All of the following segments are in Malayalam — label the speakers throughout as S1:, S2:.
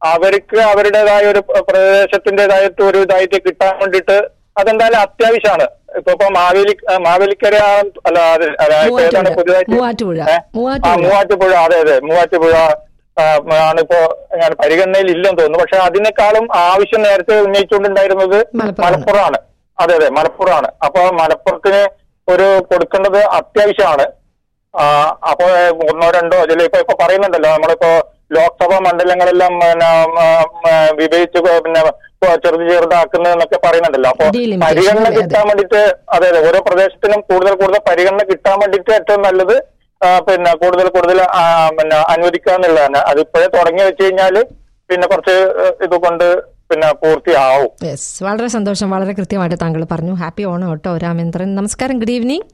S1: അവർക്ക് അവരുടേതായ ഒരു പ്ര- പ്രദേശത്തിന്റേതായിട്ട് ഒരു ഇതായിട്ട് കിട്ടാൻ വേണ്ടിയിട്ട് അതെന്തായാലും അത്യാവശ്യമാണ് ഇപ്പൊ ഇപ്പൊ മാവേലി ആ, മാവേലിക്കര അല്ല അത് അല്ല, ഇപ്പൊ ഏതാണ്
S2: മൂവാറ്റുപുഴ
S1: പുതിയതായിട്ട്
S2: മൂവാറ്റുപുഴ
S1: ഏ? ആ
S2: മൂവാറ്റുപുഴ
S1: മൂവാറ്റുപുഴ അതെ അതെ മൂവാറ്റുപുഴ ആ, ആണിപ്പോ ഞാൻ പരിഗണനയിൽ ഇല്ലെന്ന് തോന്നുന്നു പക്ഷെ അതിനേക്കാളും ആവശ്യം നേരത്തെ ഉന്നയിച്ചുകൊണ്ടുണ്ടായിരുന്നത്
S2: മലപ്പുറമാണ്.
S1: മലപ്പുറമാണ് അതെ അതെ മലപ്പുറമാണ് അപ്പൊ മലപ്പുറത്തിന് ഒരു കൊടുക്കേണ്ടത് അത്യാവശ്യമാണ് ആ, അപ്പൊ ഒന്നോ രണ്ടോ അതിൽ ഇപ്പൊ ഇപ്പൊ പറയുന്നുണ്ടല്ലോ നമ്മളിപ്പോ ലോക്സഭാ മണ്ഡലങ്ങളെല്ലാം പിന്നെ ആ, ആ, വിഭജിച്ച് പിന്നെ ഇപ്പൊ ചെറുത് ചെറുതാക്കുന്നത് എന്നൊക്കെ പറയുന്നുണ്ടല്ലോ അപ്പൊ
S2: Delimitation,
S1: പരിഗണന
S2: അതെ, അതെ.
S1: കിട്ടാൻ വേണ്ടിയിട്ട് അതെ അതെ ഓരോ പ്രദേശത്തിനും കൂടുതൽ കൂടുതൽ പരിഗണന കിട്ടാൻ വേണ്ടിയിട്ട് ഏറ്റവും നല്ലത് ആ, പിന്നെ കൂടുതൽ കൂടുതൽ ആ, പിന്നെ അനുവദിക്കുക എന്നുള്ളതാണ് അത് ഇപ്പോഴേ തുടങ്ങി വെച്ച് കഴിഞ്ഞാല് പിന്നെ കുറച്ച് ഇത് കൊണ്ട് പിന്നെ പൂർത്തിയാവും
S2: യെസ് വളരെ സന്തോഷം വളരെ കൃത്യമായിട്ട് താങ്കൾ പറഞ്ഞു ഹാപ്പി ഓണം കേട്ടോ രാമേന്ദ്രൻ നമസ്കാരം ഗുഡ് ഈവനിങ്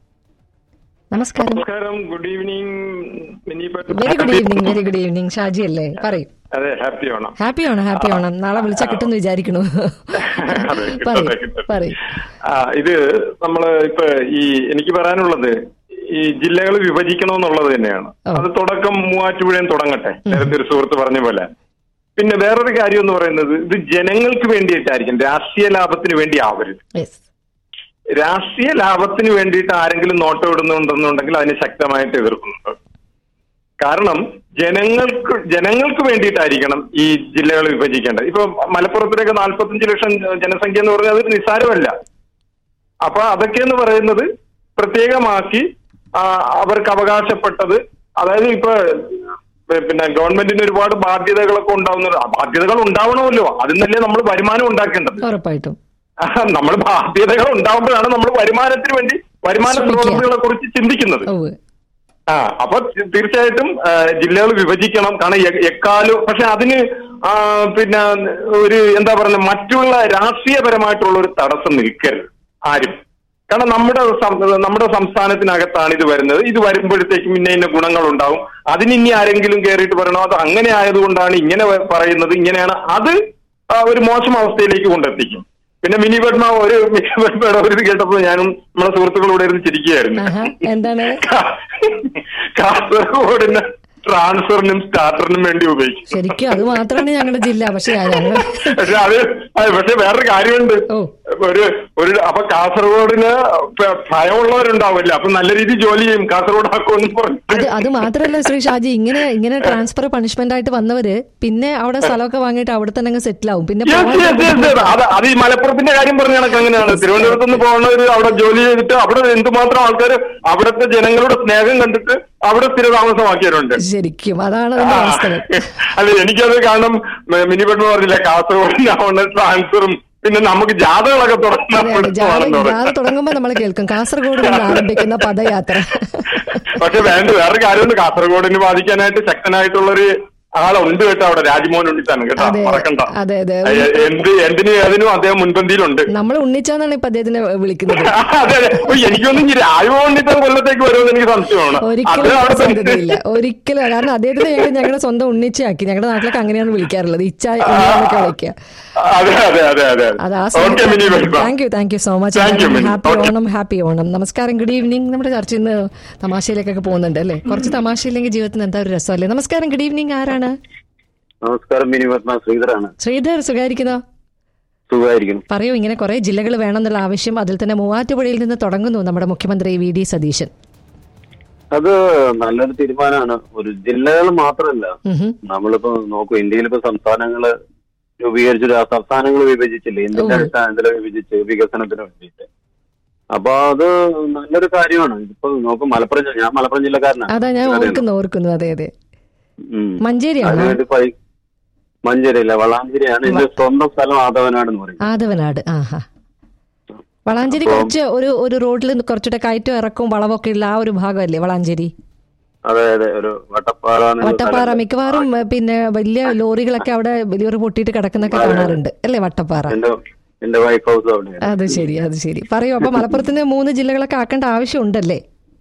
S2: നമസ്കാരം
S3: നമസ്കാരം ഗുഡ് ഈവനിങ് മിനി പട്ട്
S2: very good evening very good evening Shaji അല്ലേ പറയൂ
S3: അതെ happy Onam
S2: happy Onam happy Onam നാളെ വിളിച്ചാൽ കിട്ടുമെന്ന് വിചാരിക്കണു
S3: അതെ, കിട്ടട്ടെ,
S2: പറയൂ
S3: കിട്ടട്ടെ.
S2: പറയൂ
S3: ആ, ഇത് നമ്മള് ഇപ്പൊ ഈ എനിക്ക് പറയാനുള്ളത് ഈ ജില്ലകൾ വിഭജിക്കണമെന്നുള്ളത് തന്നെയാണ്
S2: ഓ.
S3: അത് തുടക്കം മൂവാറ്റുപുഴയും തുടങ്ങട്ടെ നേരത്തെ ഒരു സുഹൃത്ത് പറഞ്ഞ പോലെ പിന്നെ വേറൊരു കാര്യം എന്ന് പറയുന്നത് ഇത് ജനങ്ങൾക്ക് വേണ്ടിയിട്ടായിരിക്കും രാഷ്ട്രീയ ലാഭത്തിന് വേണ്ടി ആവരുത്
S2: യെസ്
S3: രാഷ്ട്രീയ ലാഭത്തിന് വേണ്ടിയിട്ട് ആരെങ്കിലും നോട്ടം ഇടുന്നുണ്ടെന്നുണ്ടെങ്കിൽ അതിനെ ശക്തമായിട്ട് എതിർക്കുന്നുണ്ട് കാരണം ജനങ്ങൾക്ക് ജനങ്ങൾക്ക് വേണ്ടിയിട്ടായിരിക്കണം ഈ ജില്ലകൾ വിഭജിക്കേണ്ടത് ഇപ്പൊ മലപ്പുറത്തിലേക്ക് നാൽപ്പത്തഞ്ച് ലക്ഷം ജനസംഖ്യ എന്ന് പറഞ്ഞാൽ അത് നിസ്സാരമല്ല അപ്പൊ അതൊക്കെ എന്ന് പറയുന്നത് പ്രത്യേകമാക്കി ആ, അവർക്ക് അവകാശപ്പെട്ടത് അതായത് ഇപ്പൊ പി- പിന്നെ ഗവൺമെന്റിന് ഒരുപാട് ബാധ്യതകളൊക്കെ ഉണ്ടാവുന്നത് ആ ബാധ്യതകൾ ഉണ്ടാവണമല്ലോ അതിന്നല്ലേ നമ്മൾ വരുമാനം ഉണ്ടാക്കേണ്ടത്
S2: ഉറപ്പായിട്ടും
S3: നമ്മൾ ബാധ്യതകൾ ഉണ്ടാവുമ്പോഴാണ് നമ്മൾ വരുമാനത്തിന് വേണ്ടി വരുമാന
S2: ശ്രമിക്കുക.
S3: സ്രോതസ്സുകളെ കുറിച്ച് ചിന്തിക്കുന്നത്
S2: ഓ
S3: ആ അപ്പൊ തി- തീർച്ചയായിട്ടും ആ, ജില്ലകൾ വിഭജിക്കണം കാരണം എ- എക്കാലും പക്ഷെ അതിന് ആ, പിന്നെ ഒരു എന്താ പറയുക മറ്റുള്ള രാഷ്ട്രീയപരമായിട്ടുള്ള ഒരു തടസ്സം നിൽക്കരുത് ആരും കാരണം നമ്മുടെ സം- നമ്മുടെ സംസ്ഥാനത്തിനകത്താണ് ഇത് വരുന്നത് ഇത് വരുമ്പോഴത്തേക്കും ഇന്ന ഇന്ന ഗുണങ്ങൾ ഉണ്ടാവും അതിന് ഇനി ആരെങ്കിലും കയറിയിട്ട് പറയണോ അത് അങ്ങനെ ആയതുകൊണ്ടാണ് ഇങ്ങനെ വ- പറയുന്നത് ഇങ്ങനെയാണ് അത് ആ, ഒരു മോശം അവസ്ഥയിലേക്ക് കൊണ്ടെത്തിക്കും പിന്നെ മിനി പത്മ ഒരു മിനി പത്മയുടെ ഒരു ഇത് കേട്ടപ്പോൾ ഞാനും നമ്മുടെ സുഹൃത്തുക്കളോട് ഇരുന്ന് ചിരിക്കുകയായിരുന്നു
S2: ആഹാ എന്താണ്
S3: കാ- കാസർഗോഡിന് ട്രാൻസ്ഫറിനും സ്റ്റാർട്ടറിനും വേണ്ടി ഉപയോഗിക്കും
S2: ശരിക്കും അത് മാത്രമാണ് ഞങ്ങളുടെ ജില്ല പക്ഷെ ഞങ്ങൾ
S3: പക്ഷെ അത് അത് പക്ഷെ വേറൊരു കാര്യമുണ്ട്
S2: ഓ.
S3: ഒരു ഒരു അപ്പൊ കാസർഗോഡിന് പ- ഭയമുള്ളവരുണ്ടാവില്ല അപ്പൊ നല്ല രീതിയിൽ ജോലി ചെയ്യും കാസർഗോഡ് ആക്കുമെന്ന്
S2: അത്
S3: പറഞ്ഞു
S2: അത് മാത്രല്ല ശ്രീ ഷാജി ഇങ്ങനെ ഇങ്ങനെ ട്രാൻസ്ഫർ പണിഷ്മെന്റ് ആയിട്ട് വന്നവര് പിന്നെ അവിടെ സ്ഥലമൊക്കെ വാങ്ങിയിട്ട് അവിടെ തന്നെ അങ്ങ് സെറ്റിൽ ആവും പിന്നെ
S3: Yes,
S2: പോകാൻ
S3: yes, yes, yes. അത് അത് ഈ മലപ്പുറത്തിന്റെ കാര്യം പറഞ്ഞ കണക്ക് അങ്ങനെയാണ് തിരുവനന്തപുരത്ത് നിന്ന് പോകുന്നവര് അവിടെ ജോലി ചെയ്തിട്ട് അവിടെ എന്തുമാത്രം ആൾക്കാർ അവിടുത്തെ ജനങ്ങളുടെ സ്നേഹം കണ്ടിട്ട് അവിടെ സ്ഥിരതാമസമാക്കിയവരുണ്ട്
S2: ശരിക്കും അതാണ് അതിന്റെ വാസ്തവം
S3: അല്ല എനിക്കത് കാരണം മിനി പെട്ടെന്ന് പറഞ്ഞില്ല കാസർഗോഡിനാവുന്ന ട്രാൻസ്ഫറും പിന്നെ നമുക്ക് ജാഥകളൊക്കെ
S2: അതെ അതെ ജാഥ
S3: തുടങ്ങുന്ന
S2: ജാഥ തുടങ്ങുമ്പോൾ നമ്മൾ കേൾക്കും കാസർഗോഡ് നിന്ന് ആരംഭിക്കുന്ന പദയാത്ര
S3: പക്ഷെ വേണ്ട വേറെ കാര്യമുണ്ട് കാസർഗോഡിന് ബാധിക്കാനായിട്ട് ശക്തനായിട്ടുള്ളൊരു ആളുണ്ട് കേട്ടോ അവിടെ രാജ്മോഹൻ ഉണ്ണിത്താൻ കേട്ടോ
S2: അതെ,
S3: മറക്കണ്ട
S2: അതെ, അതെ.
S3: എ- എന്ത് എന്തിനും ഏതിനും അദ്ദേഹം മുൻപന്തിയിലുണ്ട്
S2: നമ്മൾ ഉണ്ണിച്ചാന്നാണ് ഇപ്പൊ അദ്ദേഹത്തിനെ വിളിക്കുന്നത്
S3: അതെ അതെ ഓ, എനിക്കൊന്നും ഇനി രാജ്മോഹൻ ഉണ്ണിത്താൻ കൊല്ലത്തേക്ക് വരുമെന്ന് എനിക്ക് സംശയമാണ്
S2: ഒരിക്കലും
S3: അദ്ദേഹം അവിടെ തന്നെ-
S2: സാധ്യതയില്ല ഒരിക്കലും കാരണം അദ്ദേഹത്തിന് ഞങ്ങൾ ഞങ്ങളുടെ സ്വന്തം ഉണ്ണിച്ചയാക്കി ഞങ്ങളുടെ നാട്ടിലൊക്കെ അങ്ങനെയാണ് വിളിക്കാറുള്ളത് ഇച്ച ഇന്നൊക്കെ വിളിക്കുക
S3: അതെ അതെ അതെ അതെ
S2: അത് ആ
S3: okay Mini welcome
S2: thank you thank you so much
S3: Thank you, Mini.
S2: Happy
S3: Okay.
S2: Onam happy Onam നമസ്കാരം ഗുഡ് ഈവനിങ് നമ്മുടെ ചർച്ച ഇന്ന് തമാശയിലേക്കൊക്കെ പോകുന്നുണ്ട് അല്ലേ കുറച്ച് തമാശയില്ലെങ്കിൽ ജീവിതത്തിന് എന്താ ഒരു രസമല്ലേ നമസ്കാരം ഗുഡ് ഈവനിങ് ആരാണ്
S4: നമസ്കാരം മിനി പത്മ ശ്രീധരാണ്
S2: ശ്രീധർ സുഖായിരിക്കുന്നോ
S4: സുഖമായിരിക്കുന്നു
S2: പറയൂ ഇങ്ങനെ കുറെ ജില്ലകൾ വേണമെന്നുള്ള ആവശ്യം അതിൽ തന്നെ മൂവാറ്റുപുഴയിൽ നിന്ന് തുടങ്ങുന്നു നമ്മുടെ മുഖ്യമന്ത്രി വി ഡി സതീശൻ
S4: അത് നല്ലൊരു തീരുമാനമാണ് ഒരു ജില്ലകൾ മാത്രമല്ല
S2: ഉഹും.
S4: നമ്മളിപ്പോ നോക്കൂ ഇന്ത്യയിലിപ്പോ സംസ്ഥാനങ്ങള് രൂപീകരിച്ചു സംസ്ഥാനങ്ങൾ വിഭജിച്ചില്ലേ ഇന്ത്യന്റെ
S2: ഉവ്വ്.
S4: അടിസ്ഥാനത്തിൽ വിഭജിച്ച് വികസനത്തിന് വേണ്ടിയിട്ട് അപ്പൊ അത് നല്ലൊരു കാര്യമാണ് ഇപ്പൊ നോക്കും മലപ്പുറം ജില്ല- ഞാൻ മലപ്പുറം ജില്ലക്കാരനാണ്
S2: അതാ ഞാൻ
S4: അതെ.
S2: ഓർക്കുന്നു ഓർക്കുന്നു അതെ അതെ
S4: ഉം.
S2: മഞ്ചേരിയാണോ
S4: അതിനുവേണ്ടി പൈ മഞ്ചേരിയില്ല വളാഞ്ചേരിയാണ് എന്റെ സ്വന്തം സ്ഥലം ആദവനാട് എന്ന് പറയും
S2: ആദവനാട് ആഹാ വളാഞ്ചേരി
S4: അപ്പം-
S2: കുറച്ച് ഒരു ഒരു റോഡിൽ കുറച്ചുകൂടെ കയറ്റം ഇറക്കവും വളവൊക്കെ ഉള്ള ആ ഒരു ഭാഗമല്ലേ വളാഞ്ചേരി
S4: അതെ അതെ ഒരു വട്ടപ്പാറ എന്നുള്ള
S2: വട്ടപ്പാറ
S4: സ്ഥലം.
S2: മിക്കവാറും ഏ, പിന്നെ വലിയ ലോറികളൊക്കെ അവിടെ വലിയൊരു പൊട്ടിയിട്ട് കിടക്കുന്നൊക്കെ
S4: അതെ.
S2: കാണാറുണ്ട് അല്ലേ വട്ടപ്പാറ
S4: എന്റെ എന്റെ വൈഫ് ഹൗസ് അവിടെയാണ്
S2: അത് ശരി അത് ശരി പറയൂ അപ്പൊ മലപ്പുറത്തിന് മൂന്ന് ജില്ലകളൊക്കെ ആക്കേണ്ട ആവശ്യമുണ്ടല്ലേ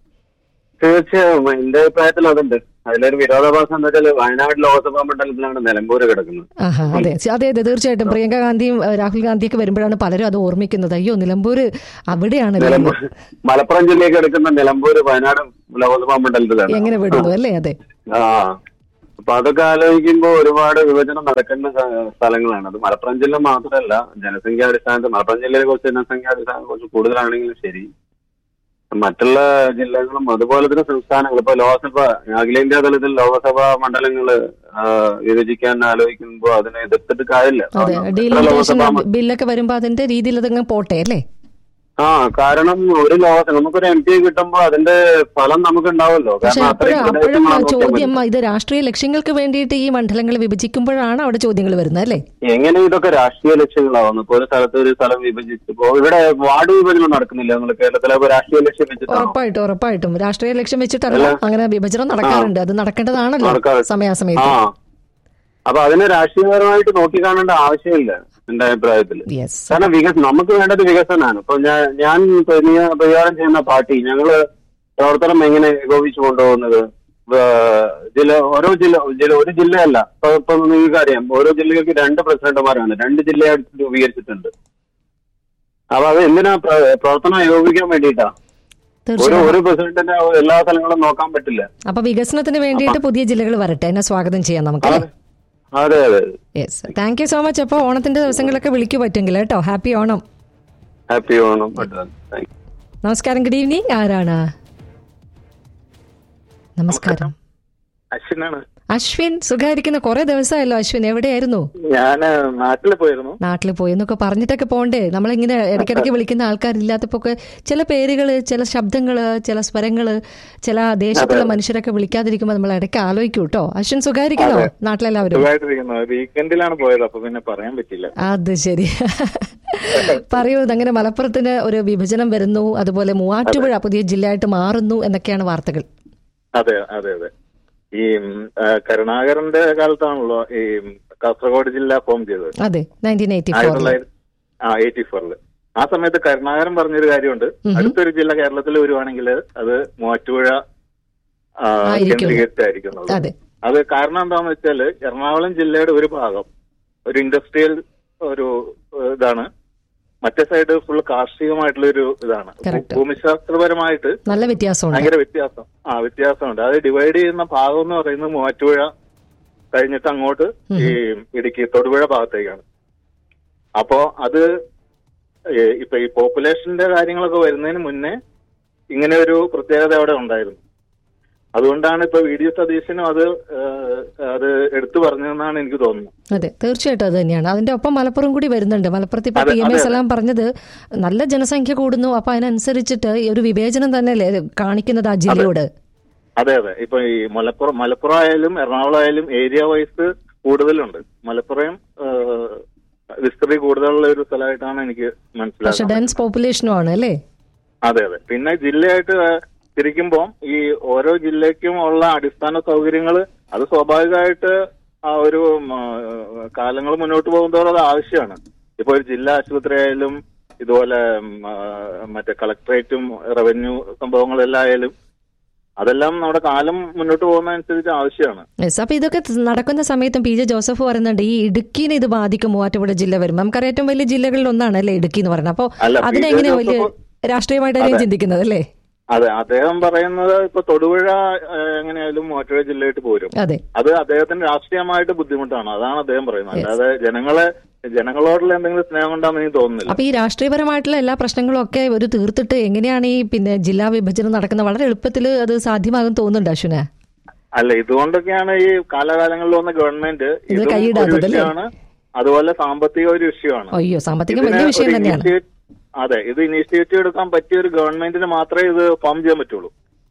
S4: തീർച്ചയായും എന്റെ അഭിപ്രായത്തിൽ അതുണ്ട് അതിലൊരു വിരോധാഭാസം എന്താ വെച്ചാൽ വയനാട് ലോക്സഭാ മണ്ഡലത്തിലാണ് നിലമ്പൂര് കിടക്കുന്നത്
S2: ആഹാ അതെ അതെ അതെ തീർച്ചയായിട്ടും പ്രിയങ്ക ഗാന്ധിയും ഏ, രാഹുൽ ഗാന്ധിയൊക്കെ വരുമ്പോഴാണ് പലരും അത് ഓർമ്മിക്കുന്നത് അയ്യോ നിലമ്പൂര് അവിടെയാണ്
S4: നിലമ്പൂർ മലപ്പുറം ജില്ലയിൽ കിടക്കുന്ന നിലമ്പൂര് വയനാട് ലോക്സഭാ മണ്ഡലത്തിലാണ്
S2: എങ്ങനെ വിടുന്നു അല്ലേ അതെ
S4: ആ അപ്പൊ അതൊക്കെ ആലോചിക്കുമ്പോൾ ഒരുപാട് വിഭജനം നടക്കേണ്ട സ്ഥ- സ്ഥലങ്ങളാണ് അത് മലപ്പുറം ജില്ല മാത്രമല്ല ജനസംഖ്യാടിസ്ഥാനത്തിൽ മലപ്പുറം ജില്ലയിൽ കുറച്ച് ജനസംഖ്യാടിസ്ഥാനം കുറച്ച് കൂടുതലാണെങ്കിലും ശരി മറ്റുള്ള ജില്ലകളും അതുപോലെ തന്നെ സംസ്ഥാനങ്ങൾ ഇപ്പൊ ലോക്സഭ അഖിലേന്ത്യാ തലത്തിൽ ലോക്സഭാ മണ്ഡലങ്ങള് ആ, വിഭജിക്കാൻ ആലോചിക്കുമ്പോൾ അതിനെ എതിർത്തിട്ട് കാര്യമില്ല
S2: അതെ
S4: കാരണം എത്ര
S2: ഡീലിമിറ്റേഷൻ
S4: ലോക്സഭാ മ-
S2: ബില്ലൊക്കെ വരുമ്പോ അതിന്റെ രീതിയിൽ അതങ്ങ് പോട്ടെ അല്ലേ
S4: ആ കാരണം ഒരു ലോക നമുക്കൊരു എം പി കിട്ടുമ്പോൾ അതിന്റെ ഫലം നമുക്ക് ഉണ്ടാവുമല്ലോ
S2: പക്ഷെ
S4: കാരണം
S2: അപ്പോഴും
S4: അത്രയും
S2: അപ്പോഴും
S4: പ്രദേശങ്ങളാണ് നോക്കിയാൽ
S2: ചോദ്യം
S4: മതി.
S2: ഇത് രാഷ്ട്രീയ ലക്ഷ്യങ്ങൾക്ക് വേണ്ടിയിട്ട് ഈ മണ്ഡലങ്ങൾ വിഭജിക്കുമ്പോഴാണ് അവിടെ ചോദ്യങ്ങൾ വരുന്നത് അല്ലേ
S4: എങ്ങനെ ഇതൊക്കെ രാഷ്ട്രീയ ലക്ഷ്യങ്ങളാവുന്നു ഇപ്പൊ ഒരു സ്ഥലത്ത് ഒരു സ്ഥലം വിഭജിച്ചപ്പോ ഇവിടെ വാർഡ് വിഭജനം നടക്കുന്നില്ല നമ്മൾ കേരളത്തിലെ ഇപ്പൊ രാഷ്ട്രീയ ലക്ഷ്യം വെച്ചിട്ടാണോ
S2: ഉറപ്പായിട്ടും ഉറപ്പായിട്ടും രാഷ്ട്രീയ ലക്ഷ്യം വെച്ചിട്ടല്ല അങ്ങനെ വിഭജനം നടക്കാറുണ്ട് അത് നടക്കേണ്ടതാണല്ലോ
S4: നടക്കാറ്-
S2: സമയാസമയത്ത്
S4: ആ അപ്പൊ അതിനെ രാഷ്ട്രീയപരമായിട്ട് നോക്കിക്കാണേണ്ട ആവശ്യമില്ല എന്റെ അഭിപ്രായത്തിൽ
S2: യെസ്
S4: കാരണം വികസനം നമുക്ക് വേണ്ടത് വികസനമാണ് ഇപ്പൊ ഞാൻ ഞാൻ പ്രതി- പ്രചാരം ചെയ്യുന്ന പാർട്ടി ഞങ്ങള് പ്രവർത്തനം എങ്ങനെ ഏകോപിച്ചു കൊണ്ടുപോകുന്നത് വേ- ജില്ല ഓരോ ജില്ല ജില്ല ഒരു ജില്ലയല്ല ഇപ്പൊ ഇപ്പൊ നിങ്ങൾക്ക് അറിയാം ഓരോ ജില്ലകൾക്ക് രണ്ട് പ്രസിഡന്റുമാരാണ് രണ്ട് ജില്ലയായിട്ട് രൂപീകരിച്ചിട്ടുണ്ട് അപ്പൊ അത് എന്തിനാ പ്ര- പ്രവർത്തനം ഏകോപിക്കാൻ വേണ്ടിയിട്ടാ ഒരു
S2: തീർച്ചയായും
S4: ഒരു പ്രസിഡന്റിന്റെ എല്ലാ സ്ഥലങ്ങളും നോക്കാൻ പറ്റില്ല
S2: അപ്പൊ വികസനത്തിന് വേണ്ടിയിട്ട് പുതിയ ജില്ലകൾ വരട്ടെ എന്നെ സ്വാഗതം ചെയ്യാം നമുക്ക് അല്ലേ
S4: അതെ അതെ
S2: yes thank you so much അപ്പോൾ ഓണത്തിന്റെ ദിവസങ്ങളൊക്കെ വിളിക്കു പറ്റുമെങ്കിൽ കേട്ടോ happy Onam
S4: happy Onam thank
S2: നമസ്കാരം ഗുഡ് ഈവനിങ് ആരാണ് നമസ്കാരം
S1: അശ്വിനാണ്
S2: അശ്വിൻ സുഖായിരിക്കുന്ന കുറെ ദിവസമായല്ലോ അശ്വിൻ എവിടെയായിരുന്നു
S1: ഞാൻ നാട്ടിൽ പോയിരുന്നു
S2: നാട്ടിൽ പോയി എന്നൊക്കെ പറഞ്ഞിട്ടൊക്കെ പോണ്ടേ നമ്മളിങ്ങനെ ഇടയ്ക്കിടയ്ക്ക് വിളിക്കുന്ന ആൾക്കാരില്ലാത്തപ്പോ ഒക്കെ ചില പേരുകള് ചില ശബ്ദങ്ങള് ചില സ്വരങ്ങള് ചില ദേശത്തുള്ള മനുഷ്യരൊക്കെ വിളിക്കാതിരിക്കുമ്പോൾ നമ്മൾ ഇടയ്ക്ക് ആലോചിക്കൂ കേട്ടോ അശ്വിൻ സുഖായിരിക്കുന്നോ നാട്ടിലെല്ലാവരും
S1: സുഖമായിട്ടിരിക്കുന്നു വീക്കെൻഡിലാണ് പോയത് അപ്പൊ പിന്നെ പറയാൻ പറ്റില്ല
S2: അത് ശരി പറയൂ അങ്ങനെ മലപ്പുറത്തിന് ഒരു വിഭജനം വരുന്നു അതുപോലെ മൂവാറ്റുപുഴ പുതിയ ജില്ലയായിട്ട് മാറുന്നു എന്നൊക്കെയാണ് വാർത്തകൾ
S1: അതെ അതെ അതെ ഈ ഉം, ആ, കരുണാകരന്റെ കാലത്താണല്ലോ ഈ ഉം, കാസർഗോഡ് ജില്ല ഫോം ചെയ്തത്
S2: അതെ നയൻറ്റീൻ എയ്റ്റി
S1: ആയിരത്തി
S2: ഫോർ
S1: തൊള്ളായിരത്തി ആ എയ്റ്റി ഫോറില് ആ സമയത്ത് കരുണാകരൻ പറഞ്ഞൊരു കാര്യമുണ്ട് അടുത്തൊരു ജില്ല കേരളത്തിൽ വരുവാണെങ്കിൽ അത് മൂവാറ്റുപുഴ ആ,
S2: ആയിരിക്കും.
S1: കേന്ദ്രീകരിച്ചായിരിക്കുന്നത്
S2: അതെ
S1: അത് കാരണം എന്താണെന്ന് വെച്ചാല് എറണാകുളം ജില്ലയുടെ ഒരു ഭാഗം ഒരു ഇൻഡസ്ട്രിയൽ ഒരു ഏഹ്, ഇതാണ് മറ്റേ സൈഡ് ഫുൾ കാർഷികമായിട്ടുള്ള ഒരു ഇതാണ്
S2: Correct.
S1: ഭൂമിശാസ്ത്രപരമായിട്ട്
S2: നല്ല വ്യത്യാസമുണ്ട്
S1: ഭയങ്കര വ്യത്യാസം ആ വ്യത്യാസമുണ്ട് അത് ഡിവൈഡ് ചെയ്യുന്ന ഭാഗം എന്ന് പറയുന്നത് മൂവാറ്റുപുഴ കഴിഞ്ഞിട്ട് അങ്ങോട്ട് ഈ ഇടുക്കി തൊടുപുഴ ഭാഗത്തേക്കാണ് അപ്പോ അത് ഏ, ഇപ്പൊ ഈ പോപ്പുലേഷന്റെ കാര്യങ്ങളൊക്കെ വരുന്നതിന് മുന്നേ ഇങ്ങനെ ഒരു പ്രത്യേകത അവിടെ ഉണ്ടായിരുന്നു അതുകൊണ്ടാണ് ഇപ്പൊ വി ഡി സതീശനും അത് ഏ, അത് എടുത്തു പറഞ്ഞതെന്നാണ് എനിക്ക് തോന്നുന്നത്
S2: അതെ തീർച്ചയായിട്ടും അത് തന്നെയാണ് അതിന്റെ ഒപ്പം മലപ്പുറം കൂടി വരുന്നുണ്ട് മലപ്പുറത്ത് ഇപ്പൊ
S1: അതെ,
S2: പി എം
S1: അതെ,
S2: എസ് എല്ലാം പറഞ്ഞത് നല്ല ജനസംഖ്യ കൂടുന്നു അപ്പൊ അതിനനുസരിച്ചിട്ട് ഈ ഒരു വിവേചനം തന്നെയല്ലേ കാണിക്കുന്നത് ആ ജില്ലയോട്
S1: അതെ അതെ ഇപ്പൊ ഈ മലപ്പുറം മലപ്പുറം ആയാലും എറണാകുളം ആയാലും ഏരിയ വൈസ് കൂടുതലുണ്ട് മലപ്പുറം ഏ, വിസ്തൃതി കൂടുതലുള്ള ഒരു സ്ഥലമായിട്ടാണ് എനിക്ക്
S2: പക്ഷെ
S1: മനസ്സിലാക്കുന്നത്
S2: ഡെൻസ് പോപ്പുലേഷനും ആണ് അല്ലേ
S1: അതെ അതെ പിന്നെ ജില്ലയായിട്ട് തിരിക്കുമ്പോൾ ഈ ഓരോ ജില്ലയ്ക്കും ഉള്ള അടിസ്ഥാന സൗകര്യങ്ങൾ അത് സ്വാഭാവികമായിട്ട് ആ ഒരു കാലങ്ങൾ മുന്നോട്ട് പോകുന്നതോടെ അത് ആവശ്യമാണ് ഇപ്പൊ ഒരു ജില്ലാ ആശുപത്രി ആയാലും ഇതുപോലെ ഉം, ആ, മറ്റേ കളക്ടറേറ്റും റവന്യൂ സംഭവങ്ങളെല്ലാം ആയാലും അതെല്ലാം നമ്മുടെ കാലം മുന്നോട്ട് പോകുന്നതനുസരിച്ച് ആവശ്യമാണ്
S2: യെസ് അപ്പൊ ഇതൊക്കെ നടക്കുന്ന സമയത്തും പി ജെ ജോസഫ് പറയുന്നുണ്ട് ഈ ഇടുക്കിനെ ഇത് ബാധിക്കും മൂവാറ്റുപുഴ ജില്ല വരും നമുക്കറിയാം ഏറ്റവും വലിയ ജില്ലകളിൽ ഒന്നാണ് അല്ലേ ഇടുക്കി എന്ന് പറയുന്നത് അപ്പൊ
S1: അല്ല, പി. ജെ.
S2: അതിനെങ്ങനെ വലിയ
S1: ജോസഫ്
S2: രാഷ്ട്രീയമായിട്ടാണ് ചിന്തിക്കുന്നത് അല്ലേ
S1: അതെ അദ്ദേഹം പറയുന്നത് ഇപ്പൊ തൊടുപുഴ ആ, എങ്ങനെയായാലും മൂവാറ്റുപുഴ ജില്ലയായിട്ട് പോരും
S2: അതെ
S1: അത് അദ്ദേഹത്തിന് രാഷ്ട്രീയമായിട്ട് ബുദ്ധിമുട്ടാണ് അതാണ് അദ്ദേഹം പറയുന്നത് അല്ലാതെ ജനങ്ങളെ ജനങ്ങളോടുള്ള എന്തെങ്കിലും സ്നേഹം കൊണ്ടാന്ന് എനിക്ക് തോന്നുന്നില്ല
S2: അപ്പൊ ഈ രാഷ്ട്രീയപരമായിട്ടുള്ള എല്ലാ പ്രശ്നങ്ങളും ഒക്കെ ഒരു തീർത്തിട്ട് എങ്ങനെയാണ് ഈ പിന്നെ ജില്ലാ വിഭജനം നടക്കുന്നത് വളരെ എളുപ്പത്തിൽ അത് സാധ്യമാകും തോന്നുന്നുണ്ട് അശ്വിന്
S1: അല്ല ഇതുകൊണ്ടൊക്കെയാണ് ഈ കാലാകാലങ്ങളിൽ വന്ന ഗവൺമെന്റ്
S2: ഇത്
S1: ഇതും ഒരു
S2: കൈയിടാത്തത് അല്ലേ?
S1: വിഷയമാണ് അതുപോലെ സാമ്പത്തിക ഒരു വിഷയമാണ്
S2: അയ്യോ സാമ്പത്തികം
S1: ഇതിന്
S2: വലിയ വിഷയം
S1: ഒരു
S2: തന്നെയാണ്
S1: initiate- അതെ ഇത് ഇനീഷ്യേറ്റീവ് എടുക്കാൻ പറ്റിയ ഒരു ഗവൺമെന്റിന് മാത്രമേ ഇത് ഫോം ചെയ്യാൻ പറ്റുള്ളൂ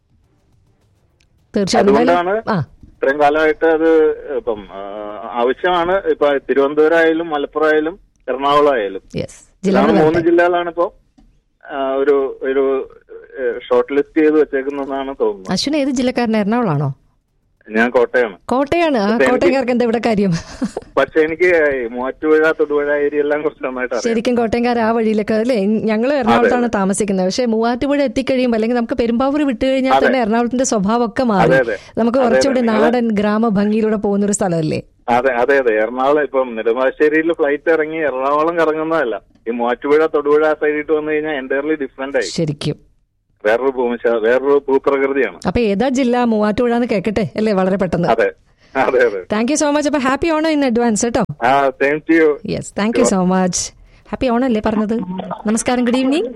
S2: തീർച്ചയായും എന്തായാലും-
S1: അതുകൊണ്ടാണ്
S2: ആ
S1: ഇത്രയും കാലമായിട്ട് അത് ഇപ്പം ആ, ആവശ്യമാണ് ഇപ്പൊ തിരുവനന്തപുരം ആയാലും മലപ്പുറം ആയാലും എറണാകുളം ആയാലും
S2: യെസ്
S1: ഇതാണ്
S2: ജില്ലകൾ
S1: മൂന്ന്
S2: വരട്ടെ.
S1: ജില്ലകളാണ് ഇപ്പോ ആ, ഒരു ഒരു ഷോർട്ട് ലിസ്റ്റ് ചെയ്ത് വെച്ചേക്കുന്നതാണ് തോന്നുന്നത്
S2: അശ്വിൻ ഏത് ജില്ലക്കാരൻ എറണാകുളമാണോ
S1: ഞാൻ കോട്ടയമാണ്
S2: കോട്ടയാണ് ആ
S1: എനിക്ക്
S2: കോട്ടയക്കാർക്ക് എന്താ ഇവിടെ കാര്യം
S1: പക്ഷെ എനിക്ക് ഈ മൂവാറ്റുപുഴ തൊടുപുഴ ഏരിയ എല്ലാം കുറച്ച് നന്നായിട്ട് അറിയാം
S2: ശരിക്കും കോട്ടയംകാർ ആ വഴിയിലൊക്കെ അല്ലേ ഞങ്ങൾ എറണാകുളത്താണ് താമസിക്കുന്നത് പക്ഷെ മൂവാറ്റുപുഴ എത്തിക്കഴിയുമ്പോൾ അല്ലെങ്കിൽ നമുക്ക് പെരുമ്പാവൂർ വിട്ടു കഴിഞ്ഞാൽ തന്നെ എറണാകുളത്തിന്റെ സ്വഭാവമൊക്കെ മാറി
S1: അതെ, അതെ.
S2: നമുക്ക്
S1: അതെ,
S2: കുറച്ചുകൂടി
S1: അതെ.
S2: നാടൻ ഗ്രാമഭംഗിയിലൂടെ പോകുന്ന ഒരു സ്ഥലമല്ലേ
S1: അതെ അതെ അതെ എറണാകുളം ഇപ്പം നെടുമ്പാശ്ശേരിയിൽ ഫ്ലൈറ്റ് ഇറങ്ങി എറണാകുളം കറങ്ങുന്നതല്ല ഈ മൂവാറ്റുപുഴ തൊടുപുഴ സൈഡിട്ട് വന്നു കഴിഞ്ഞാൽ എൻ്റയർലി ഡിഫറെന്റ് ആയി
S2: ശരിക്കും
S1: വേറൊരു ഭൂമിശ വേറൊരു ഭൂപ്രകൃതിയാണ്
S2: അപ്പൊ ഏതാ ജില്ല മൂവാറ്റുപുഴ എന്ന് കേൾക്കട്ടെ അല്ലേ വളരെ പെട്ടെന്ന്
S1: അതെ
S3: അതെ അതെ
S2: താങ്ക് യു സോ മച്ച് അപ്പൊ ഹാപ്പി ഓണം ഇൻ അഡ്വാൻസ് കേട്ടോ
S3: ആ same to you
S2: yes thank you so much happy Onam അല്ലേ പറഞ്ഞത് നമസ്കാരം ഗുഡ് ഈവനിങ്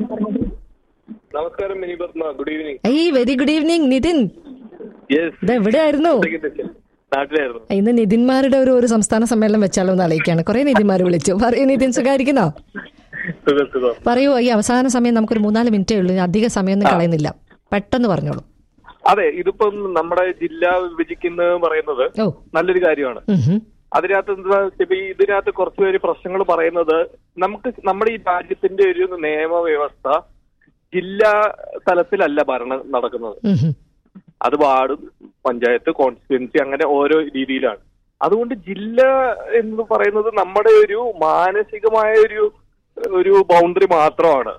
S3: നമസ്കാരം Mini Padma good evening
S2: I very good evening Nithin
S3: yes
S2: ഇത് എവിടെയായിരുന്നു
S3: നാട്ടിലായിരുന്നു
S2: ഇന്ന് നിതിന്മാരുടെ ഒരു ഒരു സംസ്ഥാന സമ്മേളനം വെച്ചാലോ എന്ന് ആലോചിക്കാണ് കുറെ നിതിന്മാർ വിളിച്ചു പറയൂ നിതിൻ സുഖായിരിക്കുന്നോ
S3: സുഖം സുഖം
S2: പറയൂ ഈ അവസാന സമയം നമുക്കൊരു മൂന്നാല് മിനിറ്റേ ഉള്ളൂ ഇനി അധിക സമയമൊന്നും കളയുന്നില്ല പെട്ടെന്ന് പറഞ്ഞോളൂ
S3: അതെ ഇതിപ്പം നമ്മുടെ ജില്ല വിഭജിക്കുന്ന പറയുന്നത്
S2: ഓ
S3: നല്ലൊരു കാര്യമാണ്
S2: ഉം ഹും.
S3: അതിനകത്ത് എന്താ ഇപ്പൊ ഈ ഇതിനകത്ത് കുറച്ച് പേര് പ്രശ്നങ്ങൾ പറയുന്നത് നമുക്ക് നമ്മുടെ ഈ രാജ്യത്തിന്റെ ഒരു നിയമവ്യവസ്ഥ ജില്ലാ തലത്തിലല്ല ഭരണം നടക്കുന്നത്
S2: ഉം ഹും.
S3: അത് വാർഡ് പഞ്ചായത്ത് കോൺസ്റ്റിറ്റ്യുവൻസി അങ്ങനെ ഓരോ രീതിയിലാണ് അതുകൊണ്ട് ജില്ല എന്ന് പറയുന്നത് നമ്മുടെ ഒരു മാനസികമായ ഒരു ഒരു ബൗണ്ടറി മാത്രമാണ്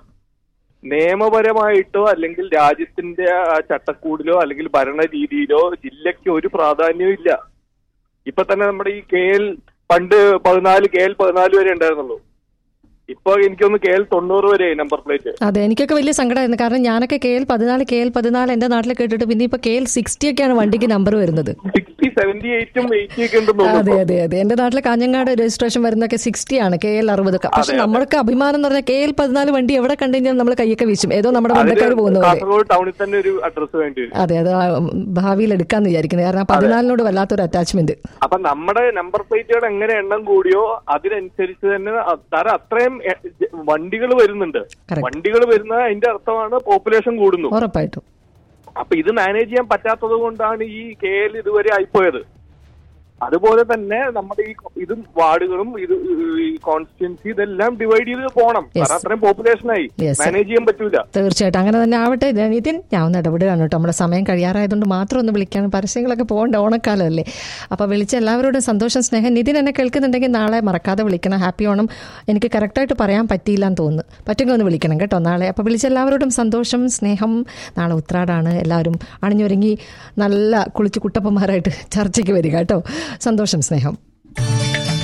S3: നിയമപരമായിട്ടോ അല്ലെങ്കിൽ രാജ്യത്തിന്റെ ആ ചട്ടക്കൂടിലോ അല്ലെങ്കിൽ ഭരണ രീതിയിലോ ജില്ലയ്ക്ക് ഒരു പ്രാധാന്യവും ഇല്ല ഇപ്പൊ തന്നെ നമ്മുടെ ഈ കെ എൽ പണ്ട് പതിനാല് കെ എൽ പതിനാല് വരെ ഉണ്ടായിരുന്നുള്ളൂ ഇപ്പൊ എനിക്കൊന്ന് കെ എൽ തൊണ്ണൂറ് വരെ നമ്പർ പ്ലേറ്റ്
S2: അതെ എനിക്കൊക്കെ വലിയ സങ്കടമായിരുന്നു കാരണം ഞാനൊക്കെ കെ എൽ പതിനാല് കെ എൽ പതിനാല് എന്റെ നാട്ടിൽ കേട്ടിട്ട് പിന്നെ ഇപ്പൊ കെ എൽ സിക്സ്റ്റി ഒക്കെയാണ് വണ്ടിക്ക് നമ്പർ വരുന്നത്
S3: സിക്സ്റ്റി സെവന്റി എയ്റ്റും എയ്റ്റി ഒക്കെ ഉണ്ടെന്ന്
S2: അതെ
S3: തോന്നുന്നു
S2: അതെ അതെ എന്റെ നാട്ടിലെ കാഞ്ഞങ്ങാട് രജിസ്ട്രേഷൻ വരുന്നൊക്കെ സിക്സ്റ്റി ആണ് കെ എൽ അറുപത് പക്ഷെ നമ്മൾക്ക് അഭിമാനം എന്ന് പറഞ്ഞാൽ കെ എൽ പതിനാല് വണ്ടി എവിടെ കണ്ടു കഴിഞ്ഞാൽ നമ്മൾ കൈയൊക്കെ വീശും ഏതോ നമ്മുടെ ബന്ധക്കാർ പോകുന്ന പോലെ
S3: കാസർഗോഡ് ടൗണിൽ തന്നെ ഒരു അഡ്രസ് വേണ്ടി വരും
S2: അതെ അത് ആ, ഭാവിയിൽ എടുക്കാന്ന് വിചാരിക്കുന്നത് കാരണം ആ പതിനാലിനോട് വല്ലാത്തൊരു അറ്റാച്ച്മെന്റ്
S3: അപ്പൊ നമ്മുടെ നമ്പർ പ്ലേറ്റുകൾ എങ്ങനെ എണ്ണം കൂടിയോ അതിനനുസരിച്ച് തന്നെ അ- കാരണം അത്രയും വണ്ടികൾ വരുന്നുണ്ട്
S2: Correct.
S3: വണ്ടികൾ വരുന്ന അതിന്റെ അർത്ഥമാണ് പോപ്പുലേഷൻ കൂടുന്നു
S2: ഉറപ്പായിട്ടും
S3: അപ്പൊ ഇത് മാനേജ് ചെയ്യാൻ പറ്റാത്തത് കൊണ്ടാണ് ഈ കെ എൽ ഇതുവരെ ആയിപ്പോയത് അതുപോലെ തന്നെ നമ്മുടെ ഈ ഇതും വാർഡുകളും ഇത് ഈ കോൺസ്റ്റിറ്റ്യൻസി ഇതെല്ലാം ഡിവൈഡ് ചെയ്ത് പോകണം കാരണം അത്രയും പോപ്പുലേഷനായി
S2: Yes, sir.
S3: മാനേജ് ചെയ്യാൻ പറ്റൂല
S2: തീർച്ചയായിട്ടും അങ്ങനെ തന്നെ ആവട്ടെ നിതിൻ ഞാൻ ഒന്ന് ഇടപെടുകയാണ് കേട്ടോ നമ്മുടെ സമയം കഴിയാറായതുകൊണ്ട് മാത്രം ഒന്ന് വിളിക്കാൻ പരസ്യങ്ങളൊക്കെ പോകേണ്ട ഓണക്കാലമല്ലേ അപ്പോൾ വിളിച്ച എല്ലാവരോടും സന്തോഷം സ്നേഹം നിതിൻ എന്നെ കേൾക്കുന്നുണ്ടെങ്കിൽ നാളെ മറക്കാതെ വിളിക്കണം ഹാപ്പി ഓണം എനിക്ക് കറക്റ്റായിട്ട് പറയാൻ പറ്റിയില്ല എന്ന് തോന്നുന്നു പറ്റുമെങ്കിൽ ഒന്ന് വിളിക്കണം കേട്ടോ നാളെ അപ്പോൾ വിളിച്ച എല്ലാവരോടും സന്തോഷം സ്നേഹം നാളെ ഉത്രാടാണ് എല്ലാവരും അണിഞ്ഞൊരുങ്ങി നല്ല കുളിച്ച് കുട്ടപ്പന്മാരായിട്ട് ചർച്ചയ്ക്ക് വരിക കേട്ടോ സന്തോഷം സ്നേഹം